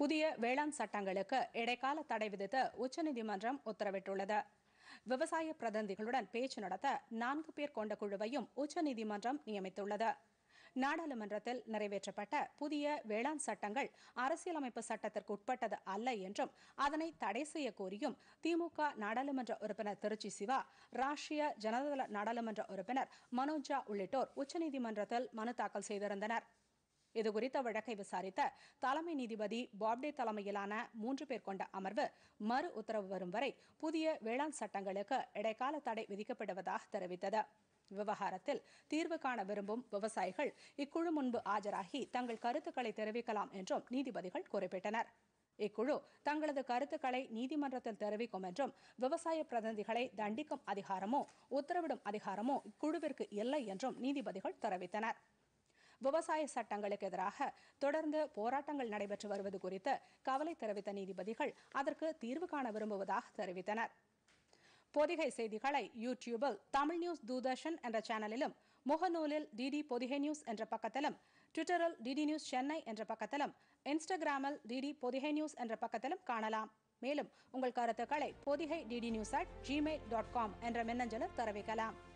புதிய வேளாண் சட்டங்களுக்கு இடைக்கால தடை விதித்து உச்சநீதிமன்றம் உத்தரவிட்டுள்ளது விவசாய பிரதிநிதிகளுடன் பேச்சு நடத்த நான்கு பேர் கொண்ட குழுவையும் உச்சநீதிமன்றம் நியமித்துள்ளது நாடாளுமன்றத்தில் நிறைவேற்றப்பட்ட புதிய வேளாண் சட்டங்கள் அரசியலமைப்பு சட்டத்திற்கு உட்பட்டது அல்ல என்றும் அதனை தடை செய்ய கோரியும் திமுக நாடாளுமன்ற உறுப்பினர் திருச்சி சிவா ராஷ்டிரிய ஜனதாதள நாடாளுமன்ற உறுப்பினர் மனோஜா உள்ளிட்டோர் உச்சநீதிமன்றத்தில் மனு தாக்கல் செய்திருந்தனர் இதுகுறித்த வழக்கை விசாரித்த தலைமை நீதிபதி பாப்டே தலைமையிலான மூன்று பேர் கொண்ட அமர்வு மறு உத்தரவு வரும் வரை புதிய வேளாண் சட்டங்களுக்கு இடைக்கால தடை விதிக்கப்படுவதாக தெரிவித்தது விவகாரத்தில் தீர்வு காண விரும்பும் விவசாயிகள் இக்குழு முன்பு ஆஜராகி தங்கள் கருத்துக்களை தெரிவிக்கலாம் என்றும் நீதிபதிகள் குறிப்பிட்டனர் இக்குழு தங்களது கருத்துக்களை நீதிமன்றத்தில் தெரிவிக்கும் என்றும் விவசாய பிரதிநிதிகளை தண்டிக்கும் அதிகாரமோ உத்தரவிடும் அதிகாரமோ இக்குழுவிற்கு இல்லை என்றும் நீதிபதிகள் தெரிவித்தனர் விவசாய சட்டங்களுக்கு எதிராக தொடர்ந்து போராட்டங்கள் நடைபெற்று வருவது குறித்து கவலை தெரிவித்த நீதிபதிகள் அதற்கு தீர்வு காண விரும்புவதாக தெரிவித்தனர் பொதிகை செய்திகளை யூடியூபில் தமிழ் நியூஸ் தூர்தர்ஷன் என்ற சேனலிலும் முகநூலில் டிடி பொதிகை நியூஸ் என்ற பக்கத்திலும் ட்விட்டரில் டிடி நியூஸ் சென்னை என்ற பக்கத்திலும் இன்ஸ்டாகிராமில் டிடி பொதிகை நியூஸ் என்ற பக்கத்திலும் காணலாம் மேலும் உங்கள் கருத்துக்களை Podhigai DD news at Gmail dot com என்ற மின்னஞ்சலில் தெரிவிக்கலாம்